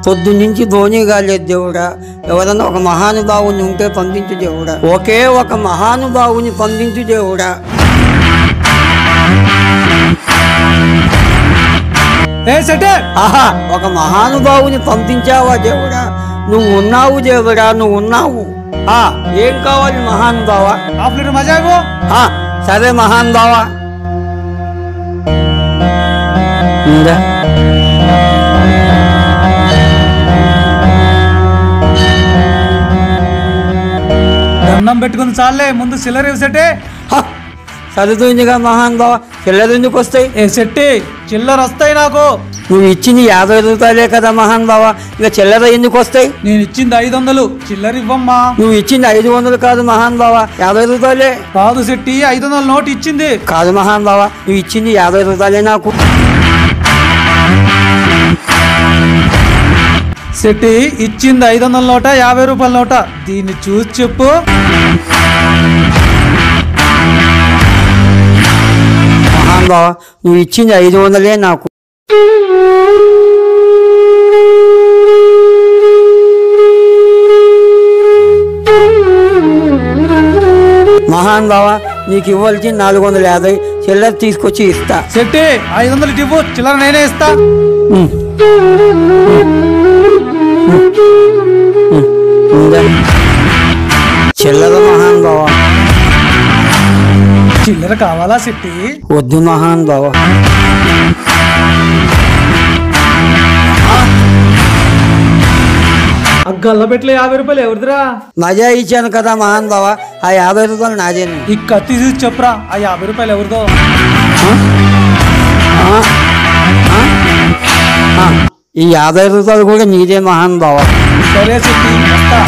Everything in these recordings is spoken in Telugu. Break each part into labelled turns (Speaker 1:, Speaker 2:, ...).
Speaker 1: పొద్దు నుంచి ధోని కాలేదు దేవుడా ఎవరన్నా ఒక మహానుభావుని ఉంటే పంపించు దేవుడా ఒకే ఒక మహానుభావుని పంపించు దేవుడా
Speaker 2: ఏ సెటే
Speaker 1: ఆహా ఒక మహానుభావుని పంపించావా దేవుడా నువ్వు ఉన్నావు దేవుడా నువ్వు ఉన్నావు ఆ ఏం కావాలి మహానుభావా
Speaker 2: హాఫ్ లీటర్ మజా ఇవ్వు.
Speaker 1: ఆ, సరే మహానుభావా ఉందా
Speaker 2: దండం పెట్టుకుని చాలే ముందు చిల్లర ఇవ్వు సెట్టే
Speaker 1: హ, సరిపోయిందిగా మహానుభావ చిల్లర ఎందుకు వస్తాయి
Speaker 2: ఏ సెట్టి చిల్లర వస్తాయి నాకు
Speaker 1: నువ్వు ఇచ్చింది యాభై రూపాయలే కదా మహానుభావ ఇక చిల్లర ఎందుకు వస్తాయి
Speaker 2: నేను ఇచ్చింది ఐదు వందలు చిల్లర ఇవ్వమ్మా
Speaker 1: నువ్వు ఇచ్చింది ఐదు వందలు కాదు మహానుభావ యాభై రూపాయలే
Speaker 2: కాదు సెట్టి ఐదు వందల నోట్ ఇచ్చింది
Speaker 1: కాదు మహానుభావ నువ్వు ఇచ్చింది యాభై రూపాయలే నాకు
Speaker 2: సెట్టి ఇచ్చింది ఐదు వందల నోట యాభై రూపాయల నోట దీన్ని చూసి చెప్పు
Speaker 1: మహానుభావ నువ్వు ఇచ్చింది ఐదు వందలే నాకు మహానుభావ నీకు ఇవ్వాల్సింది నాలుగు వందల యాభై చిల్లర తీసుకొచ్చి ఇస్తా
Speaker 2: సెట్టి ఐదు వందలు ఇటు ఇవ్వు చిల్లర నేనే ఇస్తా
Speaker 1: ఉమ్. ఉందా? చిల్లర మహానుభావ
Speaker 2: చిల్లర కావాలా సెట్టి
Speaker 1: వద్దు మహానుభావ
Speaker 2: ఆ గల్ల పెట్ల యాభై రూపాయలు ఎవరిదిరా
Speaker 1: మజా ఇచ్చాను కదా మహానుభావ ఆ యాభై రూపాయలు నాదేను
Speaker 2: ఈ కత్తి తీసి చెప్పురా ఆ యాభై రూపాయలు ఎవరిదో
Speaker 1: ఆ? ఆ? ఆ. ఈ యాభై రూపాయలు కూడా నీదే మహానుభావ
Speaker 2: సరే సెట్టి వస్తా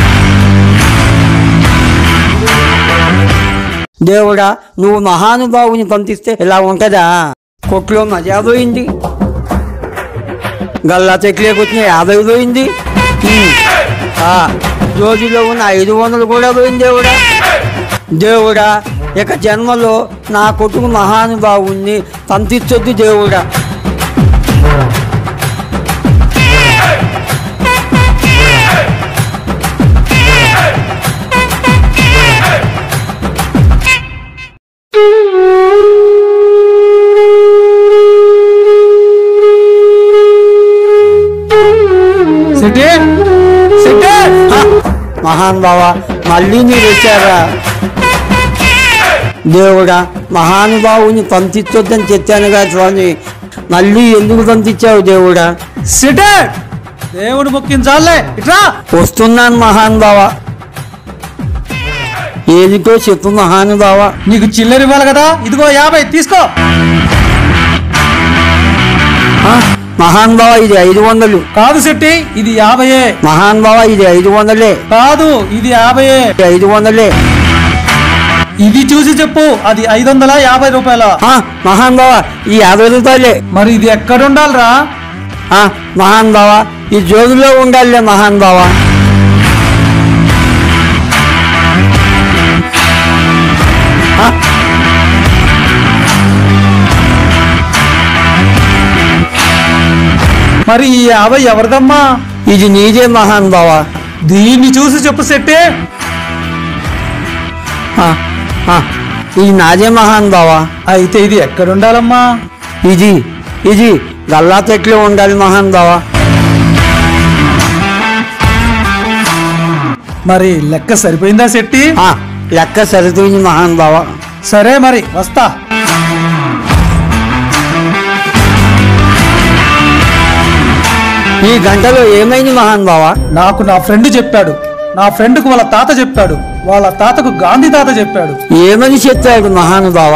Speaker 1: దేవుడా నువ్వు మహానుభావుని పంపిస్తే ఇలా ఉంటదా కొట్లో మజా పోయింది గల్లా చెట్లేకి వచ్చిన యాభై పోయింది ఉమ్. ఆ, జోబిలో ఉన్న ఐదు వందలు కూడా పోయింది దేవుడా దేవుడా ఇక జన్మలో నా కొడుకు మహానుభావుణ్ణి పంపించొద్దు దేవుడా
Speaker 2: సెట్టి సెట్టి
Speaker 1: హ! మహాన్ బావా మళ్ళీ మీరు వచ్చారా దేవుడా మహానుభావుని పంపించొద్దని చెప్పానుగా స్వామి మళ్ళీ ఎందుకు పంపించావు దేవుడా
Speaker 2: సెట్టి దేవుడు మొక్కించాలే ఇట్రా
Speaker 1: వస్తున్నాను మహాన్ బావా ఏదికో చెప్పు మహానుభావ
Speaker 2: నీకు చిల్లర ఇవ్వాలి కదా ఇదిగో యాభై తీసుకో
Speaker 1: మహాన్ బావ ఇది ఐదు వందలు
Speaker 2: కాదు సెట్టి ఇది యాభయే
Speaker 1: మహాన్ బావ ఇది ఐదు వందలే
Speaker 2: కాదు ఇది యాభయే
Speaker 1: ఇది ఐదు వందలే
Speaker 2: ఇది చూసి చెప్పు అది ఐదు వందల యాభై రూపాయల
Speaker 1: ఆ, మహాన్ బావ ఈ యాభై రూపాయలే
Speaker 2: మరి ఇది ఎక్కడ ఉండాలిరా
Speaker 1: ఆ, మహాన్ బావ ఈ జోబులో ఉండాలిలే మహాన్ బావ ఆ,
Speaker 2: మరి ఈ యాభై ఎవరిదమ్మా
Speaker 1: ఇది నీదే మహాన్ బావ
Speaker 2: దీన్ని చూసి చెప్పు సెట్టి
Speaker 1: ఆ, ఆ, ఇది నాదే మహాన్ బావ
Speaker 2: అయితే ఇది ఎక్కడ ఉండాలమ్మా
Speaker 1: ఇది ఇది గల్లా చెట్లు ఉండాలి మహాన్ బావ
Speaker 2: మరి లెక్క సరిపోయిందా శెట్టి
Speaker 1: ఆ, లెక్క సరిపోయింది మహాన్ బావ
Speaker 2: సరే మరి వస్తా
Speaker 1: ఈ గంటలో ఏమైంది మహాన్ బావ
Speaker 2: నాకు నా ఫ్రెండ్ చెప్పాడు నా ఫ్రెండ్కు వాళ్ళ తాత చెప్పాడు వాళ్ళ తాతకు గాంధీ తాత చెప్పాడు
Speaker 1: ఏమని చెప్పాడు మహానుభావ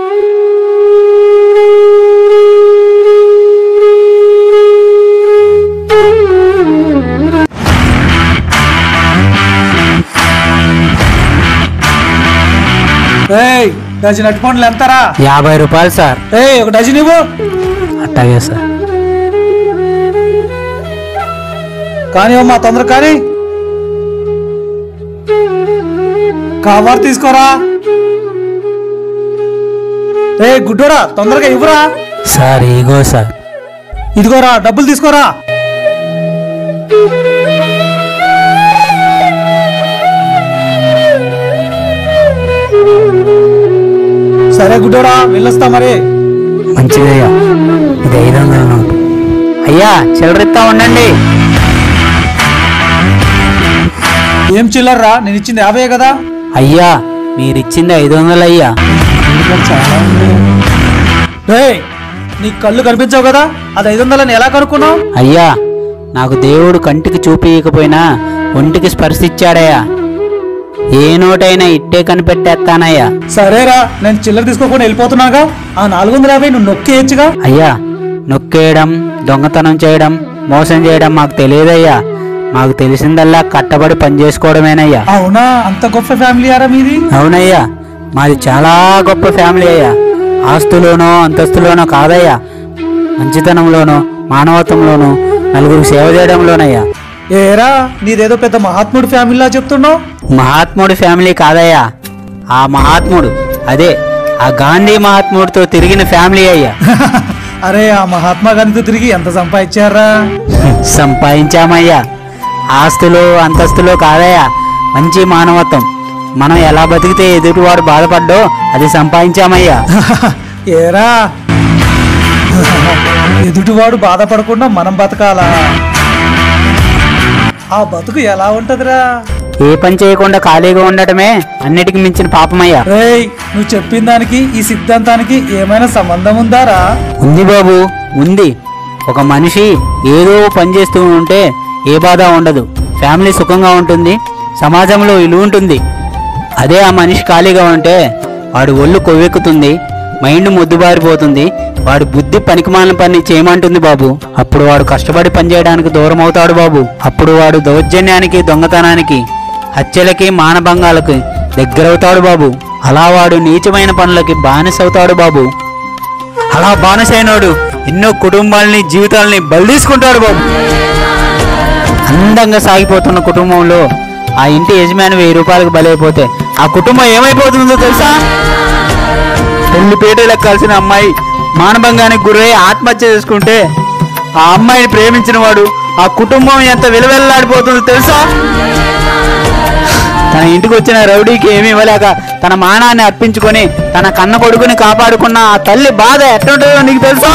Speaker 2: ఏయ్ డజన్ అట్టి పండ్లు ఎంతరా
Speaker 3: యాభై రూపాయలు సార్
Speaker 2: ఏయ్ ఒక డజన్ ఇవ్వు
Speaker 3: అట్టాగే సార్
Speaker 2: కానీ అమ్మా తొందర కానీ కవర్ తీసుకోరా ఏ గుడ్డోరా తొందరగా ఇవ్వరా
Speaker 3: సార్ ఇగో సార్
Speaker 2: ఇదిగోరా డబ్బులు తీసుకోరా సరే గుడ్డోడా వెళ్ళొస్తా మరి
Speaker 3: మంచిదయ్యా ఇది ఐదు వందల నోటు అయ్యా చిల్లరిస్తా ఉండండి
Speaker 2: ఏం చిల్లర్రా నేను ఇచ్చింది యాభై కదా
Speaker 3: అయ్యా మీరిచ్చింది ఐదు వందలు అయ్యా
Speaker 2: రేయ్ నీ కళ్ళు కనిపించావు కదా అది ఐదు వందలని ఎలా కనుక్కున్నావు
Speaker 3: అయ్యా నాకు దేవుడు కంటికి చూపియకపోయినా ఒంటికి స్పర్శిచ్చాడయ్యా ఏ నోటైనా ఇట్టే కనిపెట్టేస్తానయ్యా
Speaker 2: సరేరా నేను చిల్లర తీసుకోకుండా వెళ్ళిపోతున్నాగా ఆ నాలుగు వందల యాభై నువ్వు నొక్కేయచ్చుగా
Speaker 3: అయ్యా నొక్కేయడం దొంగతనం చేయడం మోసం చేయడం మాకు తెలియదయ్యా మాకు తెలిసిందల్లా కట్టబడి పని చేసుకోవడమేనయ్యా
Speaker 2: అవునా అంత గొప్ప ఫ్యామిలీ ఆరా మీది
Speaker 3: అవునయ్యా మాది చాలా గొప్ప ఫ్యామిలీ అయ్యా ఆస్తులోనో అంతస్తులోనో కాదయ్యా మంచితనంలోనో మానవత్వంలోనో నలుగురికి సేవ చేయడంలోనయ్యా
Speaker 2: ఏరా నీదేదో పెద్ద మహాత్ముడు ఫ్యామిలీలా చెప్తున్నావు
Speaker 3: మహాత్ముడి ఫ్యామిలీ కాదయ్యా ఆ మహాత్ముడు అదే ఆ గాంధీ మహాత్ముడితో తిరిగిన ఫ్యామిలీ అయ్యా
Speaker 2: అరే ఆ మహాత్మా గాంధీతో తిరిగి ఎంత సంపాదించారా
Speaker 3: సంపాదించామయ్యా ఆస్తులు అంతస్తులు కాదయ్యా మంచి మానవత్వం మనం ఎలా బతికితే ఎదుటివాడు బాధపడ్డో అది సంపాదించామయ్యా
Speaker 2: ఏరా ఎదుటివాడు బాధపడకుండా మనం బతకాలా ఆ బతుకు ఎలా ఉంటదిరా
Speaker 3: ఏ పని చేయకుండా ఖాళీగా ఉండటమే అన్నిటికి మించిన పాపమయ్యా
Speaker 2: రేయ్ నువ్వు చెప్పిన దానికి ఈ సిద్ధాంతానికి ఏమైనా సంబంధం ఉందారా
Speaker 3: ఉంది బాబు ఉంది ఒక మనిషి ఏదో పని చేస్తూ ఉంటే ఏ బాధ ఉండదు ఫ్యామిలీ సుఖంగా ఉంటుంది సమాజంలో విలువ ఉంటుంది అదే ఆ మనిషి ఖాళీగా ఉంటే వాడి ఒళ్ళు కొవ్వెక్కుతుంది మైండ్ ముద్దుబారిపోతుంది వాడి బుద్ధి పనికిమాలిన పని చేయమంటుంది బాబు అప్పుడు వాడు కష్టపడి పని చేయడానికి దూరం అవుతాడు బాబు అప్పుడు వాడు దౌర్జన్యానికి దొంగతనానికి హత్యలకి మానభంగాలకి దగ్గరవుతాడు బాబు అలా వాడు నీచమైన పనులకి బానిసవుతాడు బాబు అలా బానిసైనోడు ఎన్నో కుటుంబాలని జీవితాలని బలిదీసుకుంటాడు బాబు అందంగా సాగిపోతున్న కుటుంబంలో ఆ ఇంటి యజమాని వెయ్యి రూపాయలకు బలైపోతే ఆ కుటుంబం ఏమైపోతుందో తెలుసా పెళ్లి పీటలు ఎక్కాల్సిన అమ్మాయి మానభంగానికి గురై ఆత్మహత్య చేసుకుంటే ఆ అమ్మాయిని ప్రేమించిన వాడు ఆ కుటుంబం ఎంత విలువెల్లాడిపోతుందో తెలుసా తన ఇంటికి వచ్చిన రౌడీకి ఏమీ ఇవ్వలేక తన మానాన్ని అర్పించుకొని తన కన్న కొడుకుని కాపాడుకున్న ఆ తల్లి బాధ ఎట్టుంటుందో నీకు తెలుసా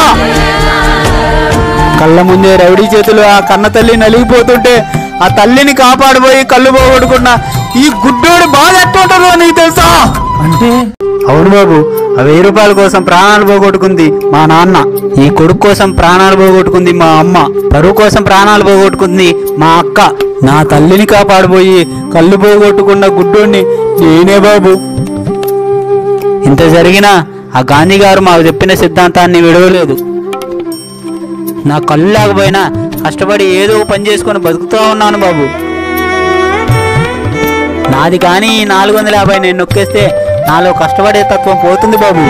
Speaker 3: కళ్ళ ముందే రౌడీ చేతులు ఆ కన్న తల్లి నలిగిపోతుంటే ఆ తల్లిని కాపాడబోయి కళ్ళు పోగొట్టుకున్న ఈ గుడ్డోడి బాధ ఎట్టుంటుందో నీకు తెలుసా
Speaker 2: అంటే
Speaker 3: అవును బాబు ఆ వెయ్యి రూపాయల కోసం ప్రాణాలు పోగొట్టుకుంది మా నాన్న ఈ కొడుకు కోసం ప్రాణాలు పోగొట్టుకుంది మా అమ్మ పరువు కోసం ప్రాణాలు పోగొట్టుకుంది మా అక్క నా తల్లిని కాపాడబోయి కళ్ళు పోగొట్టుకున్న గుడ్డోడిని నేనే బాబు ఇంత జరిగినా ఆ గాంధీ గారు మాకు చెప్పిన సిద్ధాంతాన్ని విడవలేదు నా కళ్ళు లేకపోయినా కష్టపడి ఏదో ఒక పని చేసుకొని బతుకుతూ ఉన్నాను బాబు నాది కానీ ఈ నాలుగు వందల యాభై నేను నొక్కేస్తే నాలో కష్టపడే తత్వం పోతుంది బాబు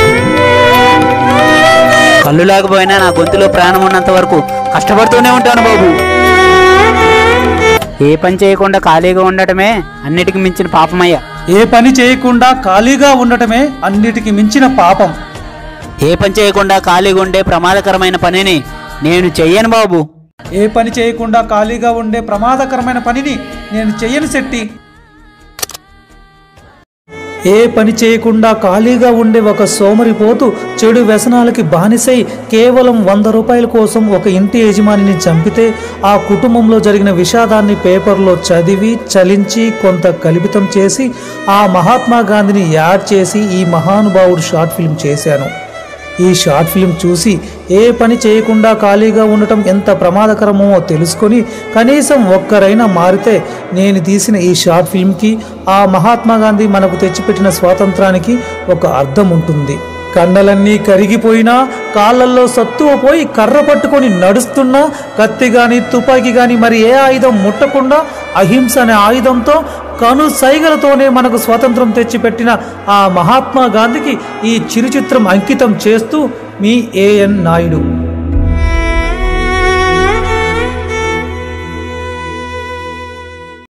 Speaker 3: కళ్ళు లేకపోయినా నా గొంతులో ప్రాణం ఉన్నంత వరకు కష్టపడుతూనే ఉంటాను బాబు ఏ పని చేయకుండా ఖాళీగా ఉండటమే అన్నిటికి మించిన పాపమయ్యా
Speaker 2: ఏ పని చేయకుండా ఖాళీగా ఉండటమే అన్నిటికి మించిన పాపం
Speaker 3: ఏ పని చేయకుండా ఖాళీగా ఉండే ప్రమాదకరమైన పనిని నేను చెయ్యను బాబు
Speaker 2: ఏ పని చేయకుండా ఖాళీగా ఉండే ప్రమాదకరమైన పనిని నేను చెయ్యను శెట్టి ఏ పని చేయకుండా ఖాళీగా ఉండే ఒక సోమరిపోతు చెడు వ్యసనాలకి బానిసై కేవలం వంద రూపాయల కోసం ఒక ఇంటి యజమానిని చంపితే ఆ కుటుంబంలో జరిగిన విషాదాన్ని పేపర్లో చదివి చలించి కొంత కల్పితం చేసి ఆ మహాత్మా గాంధీని యాడ్ చేసి ఈ మహానుభావుడు షార్ట్ ఫిల్మ్ చేశాను ఈ షార్ట్ ఫిల్మ్ చూసి ఏ పని చేయకుండా ఖాళీగా ఉండటం ఎంత ప్రమాదకరమో తెలుసుకొని కనీసం ఒక్కరైనా మారితే నేను తీసిన ఈ షార్ట్ ఫిల్మ్కి ఆ మహాత్మా గాంధీ మనకు తెచ్చిపెట్టిన స్వాతంత్రానికి ఒక అర్థం ఉంటుంది కండలన్నీ కరిగిపోయినా కాళ్ళల్లో సత్తువ పోయి కర్ర పట్టుకొని నడుస్తున్నా కత్తి గాని తుపాకీ గాని మరి ఏ ఆయుధం ముట్టకుండా అహింస అనే ఆయుధంతో కను సైగలతోనే మనకు స్వాతంత్రం తెచ్చిపెట్టిన ఆ మహాత్మా గాంధీకి ఈ చిరుచిత్రం అంకితం చేస్తూ మీ ఏఎన్ నాయుడు